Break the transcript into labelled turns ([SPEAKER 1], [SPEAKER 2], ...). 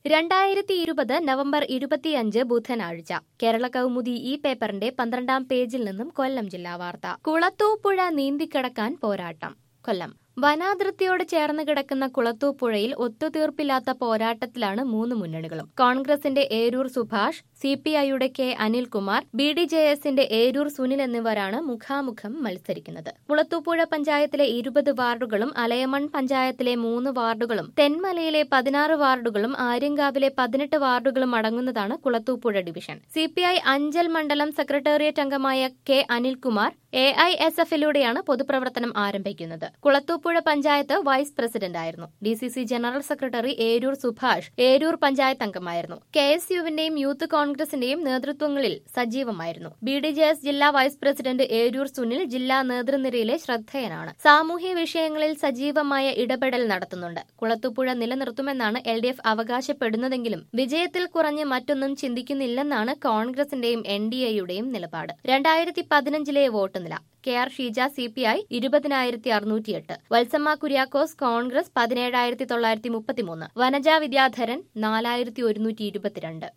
[SPEAKER 1] രണ്ടായിരത്തി ഇരുപത് നവംബർ ഇരുപത്തിയഞ്ച് ബുധനാഴ്ച കേരള കൗമുദി ഈ പേപ്പറിന്റെ പന്ത്രണ്ടാം പേജിൽ നിന്നും കൊല്ലം ജില്ലാ വാർത്ത കുളത്തൂപ്പുഴ നീന്തിക്കിടക്കാൻ പോരാട്ടം കൊല്ലം വനാതിർത്തിയോട് ചേർന്ന് കിടക്കുന്ന കുളത്തൂപ്പുഴയിൽ ഒത്തുതീർപ്പില്ലാത്ത പോരാട്ടത്തിലാണ് മൂന്ന് മുന്നണികളും കോൺഗ്രസിന്റെ ഏരൂർ സുഭാഷ് സി പി ഐയുടെ K Anilkumar B D J എസിന്റെ ഏരൂർ സുനിൽ എന്നിവരാണ് മുഖാമുഖം മത്സരിക്കുന്നത് കുളത്തൂപ്പുഴ പഞ്ചായത്തിലെ ഇരുപത് വാർഡുകളും അലയമൺ പഞ്ചായത്തിലെ മൂന്ന് വാർഡുകളും തെന്മലയിലെ പതിനാറ് വാർഡുകളും ആര്യങ്കാവിലെ പതിനെട്ട് വാർഡുകളും അടങ്ങുന്നതാണ് Kulathupuzha division C P I Anchal മണ്ഡലം സെക്രട്ടേറിയറ്റ് അംഗമായ K Anilkumar A I S എഫിലൂടെയാണ് പൊതുപ്രവർത്തനം ആരംഭിക്കുന്നത് കുളത്തൂപ്പുഴ പഞ്ചായത്ത് വൈസ് പ്രസിഡന്റായിരുന്നു D C C general secretary Eroor Subhash Eroor panchayat അംഗമായിരുന്നു കെ എസ് യുവിന്റെയും യൂത്ത് കോൺഗ്രസിന്റെയും നേതൃത്വങ്ങളിൽ സജീവമായിരുന്നു ബി ഡി ജെ എസ് ജില്ലാ വൈസ് പ്രസിഡന്റ് ഏരൂർ സുനിൽ ജില്ലാ നേതൃനിരയിലെ ശ്രദ്ധേയനാണ് സാമൂഹ്യ വിഷയങ്ങളിൽ സജീവമായ ഇടപെടൽ നടത്തുന്നുണ്ട് കുളത്തൂപ്പുഴ നിലനിർത്തുമെന്നാണ് എൽ ഡി എഫ് അവകാശപ്പെടുന്നതെങ്കിലും വിജയത്തിൽ കുറഞ്ഞ് മറ്റൊന്നും ചിന്തിക്കുന്നില്ലെന്നാണ് കോൺഗ്രസിന്റെയും എൻ ഡി എയുടെയും നിലപാട് രണ്ടായിരത്തി പതിനഞ്ചിലെ വോട്ട് നില K R Sheeja C P I ഇരുപതിനായിരത്തി അറുന്നൂറ്റിയെട്ട് വത്സമ്മ കുര്യാക്കോസ് കോൺഗ്രസ് പതിനേഴായിരത്തി തൊള്ളായിരത്തി മുപ്പത്തിമൂന്ന് വനജ വിദ്യാധരൻ നാലായിരത്തി ഒരുന്നൂറ്റി ഇരുപത്തിരണ്ട്